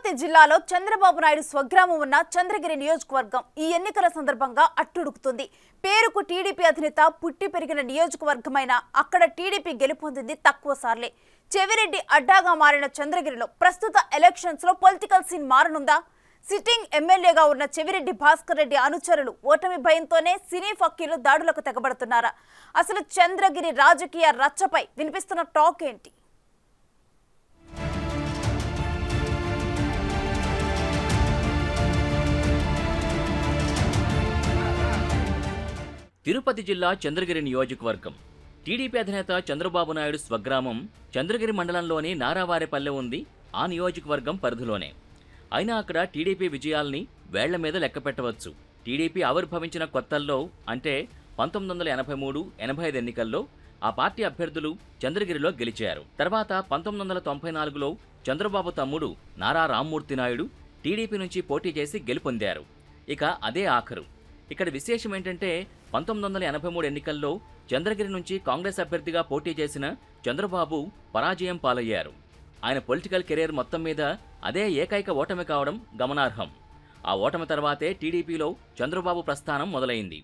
తిరుపతి జిల్లాలో చంద్రబాబు నాయుడు స్వగ్రామం ఉన్న చంద్రగిరి నియోజకవర్గం ఈ ఎన్నికల సందర్భంగా అట్టుడుకుతుంది పేరుకు టీడీపీ అధినేత పుట్టి పెరిగిన నియోజకవర్గమైన అక్కడ టీడీపీ గెలుపొందింది తక్కువ సార్లే చెవిరెడ్డి అడ్డాగా మారిన చంద్రగిరిలో ప్రస్తుత ఎలక్షన్స్ లో పొలిటికల్ సీన్ మారనుందా సిట్టింగ్ ఎమ్మెల్యేగా ఉన్న చెవిరెడ్డి భాస్కర్ రెడ్డి అనుచరులు ఓటమి భయంతోనే సినీ ఫక్కీలు దాడులకు తెగబడుతున్నారా అసలు చంద్రగిరి రాజకీయ రచ్చపై వినిపిస్తున్న టాక్ ఏంటి తిరుపతి జిల్లా చంద్రగిరి నియోజకవర్గం టీడీపీ అధినేత చంద్రబాబు నాయుడు స్వగ్రామం చంద్రగిరి మండలంలోని నారావారిపల్లె ఉంది ఆ నియోజకవర్గం పరిధిలోనే అయినా అక్కడ టీడీపీ విజయాల్ని వేళ్ల మీద లెక్క పెట్టవచ్చు టీడీపీ ఆవిర్భవించిన కొత్తల్లో అంటే పంతొమ్మిది వందల ఎనభై మూడు ఎనభై ఐదు ఎన్నికల్లో ఆ పార్టీ అభ్యర్థులు చంద్రగిరిలో గెలిచారు తర్వాత పంతొమ్మిది వందల తొంభై నాలుగులో చంద్రబాబు తమ్ముడు నారా రామ్మూర్తి నాయుడు టీడీపీ నుంచి పోటీ చేసి గెలుపొందారు ఇక అదే ఆఖరు ఇక్కడ విశేషం ఏంటంటే పంతొమ్మిది వందల ఎనభై మూడు ఎన్నికల్లో చంద్రగిరి నుంచి కాంగ్రెస్ అభ్యర్థిగా పోటీ చేసిన చంద్రబాబు పరాజయం పాలయ్యారు ఆయన పొలిటికల్ కెరీర్ మొత్తం మీద అదే ఏకైక ఓటమి కావడం గమనార్హం ఆ ఓటమి తర్వాతే టీడీపీలో చంద్రబాబు ప్రస్థానం మొదలైంది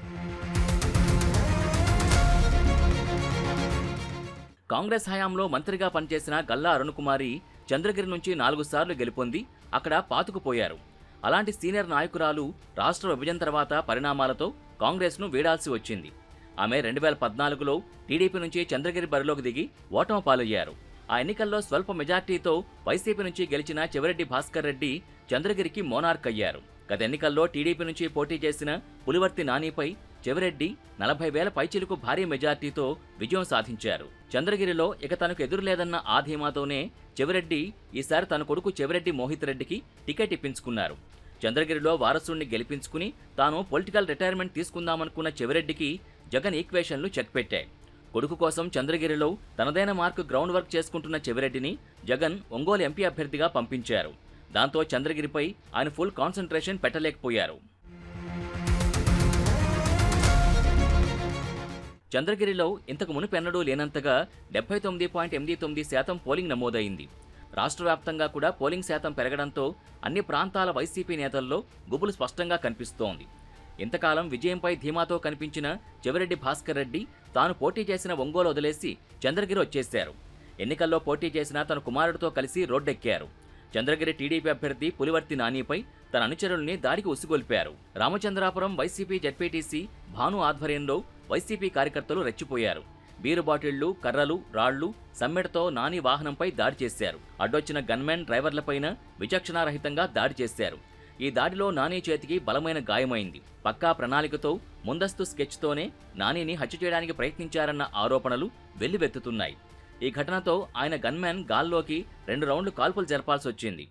కాంగ్రెస్ హయాంలో మంత్రిగా పనిచేసిన గల్లా అరుణకుమారి చంద్రగిరి నుంచి నాలుగు సార్లు గెలుపొంది అక్కడ పాతుకుపోయారు అలాంటి సీనియర్ నాయకురాలు రాష్ట్ర విభజన తర్వాత పరిణామాలతో కాంగ్రెస్ను వీడాల్సి వచ్చింది ఆమె రెండు వేల పద్నాలుగులో టీడీపీ నుంచి చంద్రగిరి బరిలోకి దిగి ఓటమి పాలయ్యారు ఆ ఎన్నికల్లో స్వల్ప మెజార్టీతో వైసీపీ నుంచి గెలిచిన చెవిరెడ్డి భాస్కర్ రెడ్డి చంద్రగిరికి మోనార్క్ అయ్యారు గత ఎన్నికల్లో టీడీపీ నుంచి పోటీ చేసిన పులివర్తి నానిపై చెవిరెడ్డి నలభై వేల పైచిలకు భారీ మెజార్టీతో విజయం సాధించారు చంద్రగిరిలో ఇక తనకు ఎదురులేదన్న ఆ ధీమాతోనే చెవిరెడ్డి ఈసారి తన కొడుకు చెవిరెడ్డి మోహిత్ రెడ్డికి టికెట్ ఇప్పించుకున్నారు చంద్రగిరిలో వారసుడిని గెలిపించుకుని తాను పొలిటికల్ రిటైర్మెంట్ తీసుకుందామనుకున్న చెవిరెడ్డికి జగన్ ఈక్వేషన్లు చెక్ పెట్టాయి కొడుకు కోసం చంద్రగిరిలో తనదైన మార్కు గ్రౌండ్ వర్క్ చేసుకుంటున్న చెవిరెడ్డిని జగన్ ఒంగోలు ఎంపీ అభ్యర్థిగా పంపించారు దాంతో చంద్రగిరిపై ఆయన ఫుల్ కాన్సంట్రేషన్ పెట్టలేకపోయారు చంద్రగిరిలో ఇంతకు మునుపెన్నడూ లేనంతగా డెబ్బై తొమ్మిది పాయింట్ ఎనిమిది తొమ్మిది శాతం పోలింగ్ నమోదైంది రాష్ట్ర వ్యాప్తంగా కూడా పోలింగ్ శాతం పెరగడంతో అన్ని ప్రాంతాల వైసీపీ నేతల్లో గుబులు స్పష్టంగా కనిపిస్తోంది ఇంతకాలం విజయంపై ధీమాతో కనిపించిన చెవిరెడ్డి భాస్కర్ రెడ్డి తాను పోటీ చేసిన ఒంగోలు వదిలేసి చంద్రగిరి వచ్చేశారు ఎన్నికల్లో పోటీ చేసిన తన కుమారుడితో కలిసి రోడ్డెక్కారు చంద్రగిరి టీడీపీ అభ్యర్థి పులివర్తి నానిపై తన అనుచరుల్ని దాడికి ఉసిగొల్పారు రామచంద్రాపురం వైసీపీ జడ్పీటీసీ భాను ఆధ్వర్యంలో వైసీపీ కార్యకర్తలు రెచ్చిపోయారు బీరు బాటిళ్లు కర్రలు రాళ్లు సమ్మెడతో నాని వాహనంపై దాడి చేశారు అడ్డొచ్చిన గన్మెన్ డ్రైవర్లపైన విచక్షణారహితంగా దాడి చేశారు ఈ దాడిలో నాని చేతికి బలమైన గాయమైంది పక్కా ప్రణాళికతో ముందస్తు స్కెచ్తోనే నానిని హత్య చేయడానికి ప్రయత్నించారన్న ఆరోపణలు వెల్లువెత్తుతున్నాయి ఈ ఘటనతో ఆయన గన్మెన్ గాల్లోకి రెండు రౌండ్లు కాల్పులు జరపాల్సి వచ్చింది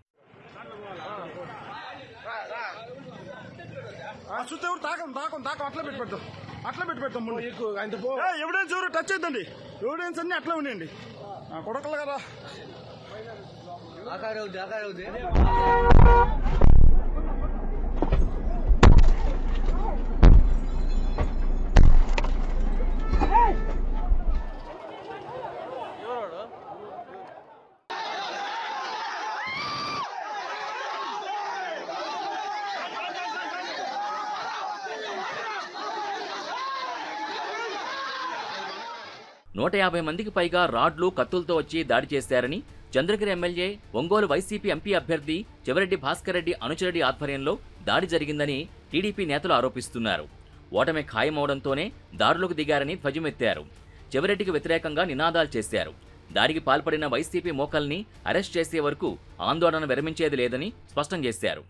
సుత్తెవరు తాకం తాకం తాకం అట్లా పెట్టి పెడతాం అట్లా పెట్టి పెడతాం ముందు ఎవిడెన్స్ ఎవరు టచ్ అవుతుంది ఎవిడెన్స్ అన్ని అట్లా ఉండండి కొడకలు కదా నూట యాభై మందికి పైగా రాడ్లు కత్తులతో వచ్చి దాడి చేశారని చంద్రగిరి ఎమ్మెల్యే ఒంగోలు వైసీపీ ఎంపీ అభ్యర్థి చెవిరెడ్డి భాస్కర్ రెడ్డి అనుచరుడి ఆధ్వర్యంలో దాడి జరిగిందని టీడీపీ నేతలు ఆరోపిస్తున్నారు ఓటమి ఖాయమవడంతోనే దాడులకు దిగారని ధ్వజమెత్తారు చెవిరెడ్డికి వ్యతిరేకంగా నినాదాలు చేశారు దాడికి పాల్పడిన వైసీపీ మోకల్ని అరెస్ట్ చేసే వరకు ఆందోళన విరమించేది లేదని స్పష్టం చేశారు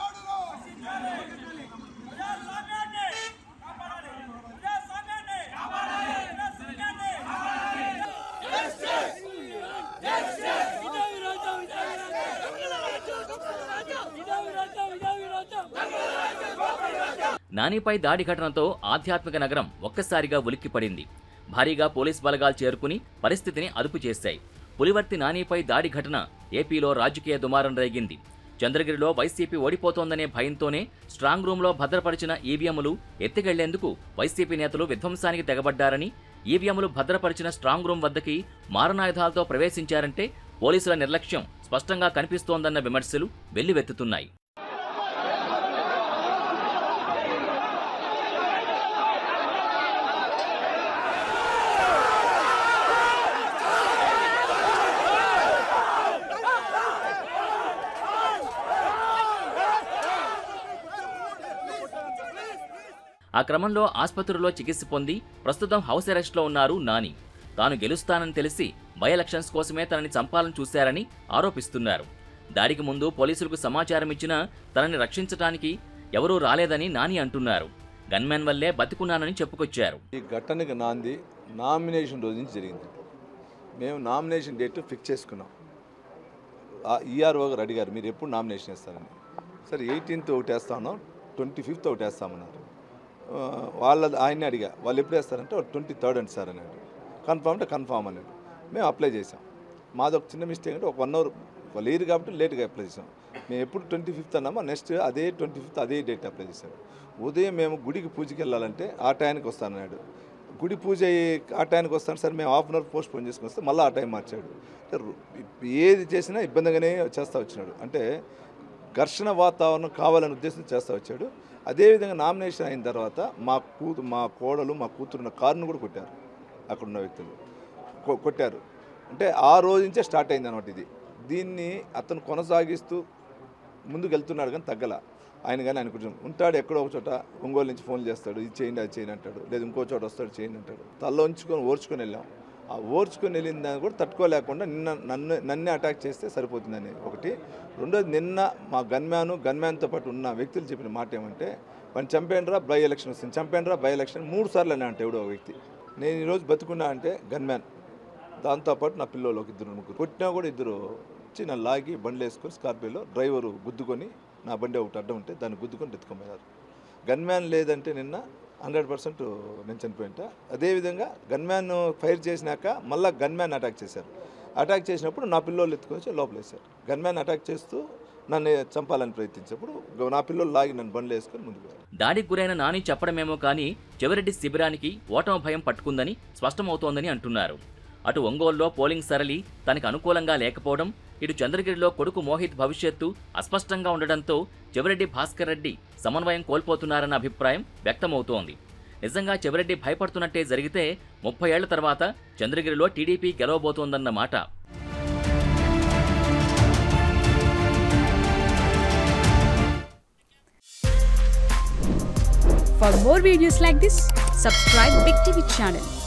నానిపై దాడి ఘటనతో ఆధ్యాత్మిక నగరం ఒక్కసారిగా ఉలిక్కిపడింది భారీగా పోలీస్ బలగాలు చేరుకుని పరిస్థితిని అదుపు చేశాయి పులివర్తి నానిపై దాడి ఘటన ఏపీలో రాజకీయ దుమారం రేగింది చంద్రగిరిలో వైసీపీ ఓడిపోతోందనే భయంతోనే స్ట్రాంగ్ రూంలో భద్రపరిచిన ఈవీఎంలు ఎత్తికెళ్లేందుకు వైసీపీ నేతలు విధ్వంసానికి తెగబడ్డారని ఈవీఎంలు భద్రపరిచిన స్ట్రాంగ్ రూం వద్దకి మారణాయుధాలతో ప్రవేశించారంటే పోలీసుల నిర్లక్ష్యం స్పష్టంగా కనిపిస్తోందన్న విమర్శలు వెల్లువెత్తుతున్నాయి ఆ క్రమంలో ఆసుపత్రిలో చికిత్స పొంది ప్రస్తుతం హౌస్ అరెస్ట్లో ఉన్నారు నాని తాను గెలుస్తానని తెలిసి బై ఎలక్షన్స్ కోసమే తనని చంపాలని చూశారని ఆరోపిస్తున్నారు దాడికి ముందు పోలీసులకు సమాచారం ఇచ్చినా తనని రక్షించడానికి ఎవరూ రాలేదని నాని అంటున్నారు గన్మ్యాన్ వల్లే బతికున్నానని చెప్పుకొచ్చారు ఈ ఘటనకి నాంది నామినేషన్ రోజు నుంచి జరిగింది మేము నామినేషన్ డేట్ ఫిక్స్ చేసుకున్నాం ఈఆర్ఓ గారు అడిగారు మీరు ఎప్పుడు నామినేషన్ వేస్తారని సరే ఎయిటీన్త్ ఒకటి వేస్తాను ట్వంటీ ఫిఫ్త్ ఒకటి వేస్తామన్నారు ఆ, వాళ్ళ ఆయన్ని అడిగా వాళ్ళు ఎప్పుడు వేస్తారంటే ట్వంటీ థర్డ్ అండి సార్ అన్నాడు కన్ఫామ్ అంటే కన్ఫామ్ అన్నాడు మేము అప్లై చేసాం మాది ఒక చిన్న మిస్టేక్ అంటే ఒక వన్ అవర్ వాళ్ళు లేరు కాబట్టి లేట్గా అప్లై చేసాం మేము ఎప్పుడు ట్వంటీ ఫిఫ్త్ అన్నామో నెక్స్ట్ అదే ట్వంటీ ఫిఫ్త్ అదే డేట్ అప్లై చేశాం ఉదయం మేము గుడికి పూజకి వెళ్ళాలంటే ఆ టైంకి వస్తానన్నాడు గుడి పూజ అయ్యి ఆ టైంకి వస్తాను సార్ మేము half an hour postpone చేసుకుని వస్తే మళ్ళీ ఆ టైం మార్చాడు అంటే రు- ఏది చేసినా ఇబ్బందిగానే చేస్తూ వచ్చినాడు అంటే ఘర్షణ వాతావరణం కావాలనే ఉద్దేశం చేస్తూ వచ్చాడు అదేవిధంగా నామినేషన్ అయిన తర్వాత మా కూతు మా కోడలు మా కూతురున్న కారును కూడా కొట్టారు అక్కడున్న వ్యక్తులు కొ- కొట్టారు అంటే ఆ రోజు నుంచే స్టార్ట్ అయింది అనమాట ఇది దీన్ని అతను కొనసాగిస్తూ ముందుకు వెళ్తున్నాడు కానీ తగ్గల ఆయన కానీ ఆయన కొంచెం ఉంటాడు ఎక్కడో ఒక చోట ఒంగోలు నుంచి ఫోన్ చేస్తాడు ఇది చేయండి అది చేయండి అంటాడు లేదు ఇంకో చోట వస్తాడు చేయండి అంటాడు తల్ల ఉంచుకొని ఓర్చుకొని వెళ్ళాం ఆ ఓర్చుకొని వెళ్ళిన దాన్ని కూడా తట్టుకోలేకుండా నిన్న నన్ను నన్నే అటాక్ చేస్తే సరిపోతుందని ఒకటి రెండోది నిన్న మా గన్మ్యాను గన్మ్యాన్తో పాటు ఉన్న వ్యక్తులు చెప్పిన మాట ఏమంటే వాడిని చంపేండ్రా బై ఎలక్షన్ వస్తుంది చంపేండ్రా బై ఎలక్షన్ మూడు సార్లు అని అంటే ఎవడో ఒక వ్యక్తి నేను ఈరోజు బతుకున్నా అంటే గన్మ్యాన్ దాంతోపాటు నా పిల్లలు ఒక ఇద్దరు ముగ్గురు కొట్టినా కూడా ఇద్దరు వచ్చి నన్ను లాగి బండ్లు వేసుకొని స్కార్పియోలో డ్రైవరు గుద్దుకొని నా బండి ఒకటి అడ్డం ఉంటే దాన్ని గుద్దుకొని ఎత్తుకోపోయారు గన్మ్యాన్ లేదంటే నిన్న హండ్రెడ్ పర్సెంట్ నేను చనిపోయింట అదేవిధంగా గన్మ్యాన్ ఫైర్ చేసినాక మళ్ళీ గన్మ్యాన్ అటాక్ చేశారు అటాక్ చేసినప్పుడు నా పిల్లోళ్ళు ఎత్తుకొని వచ్చి లోపల వేశారు గన్మ్యాన్ అటాక్ చేస్తూ నన్ను చంపాలని ప్రయత్నించినప్పుడు నా పిల్లలు లాగి నన్ను బండ్లు వేసుకొని ముందుకు వెళ్ళారు దాడికి గురైన నాని చెప్పడమేమో కానీ చెవిరెడ్డి శిబిరానికి ఓటమి భయం పట్టుకుందని స్పష్టమవుతోందని అంటున్నారు అటు ఒంగోలులో పోలింగ్ సరళి తనకు అనుకూలంగా లేకపోవడం ఇటు చంద్రగిరిలో కొడుకు మోహిత్ భవిష్యత్తు అస్పష్టంగా ఉండడంతో చెవిరెడ్డి భాస్కర్ రెడ్డి సమన్వయం కోల్పోతున్నారన్న అభిప్రాయం వ్యక్తమవుతోంది నిజంగా చెవిరెడ్డి భయపడుతున్నట్టే జరిగితే ముప్పై ఏళ్ల తర్వాత చంద్రగిరిలో టీడీపీ గెలవబోతోందన్న మాట For more videos like this, subscribe Big TV channel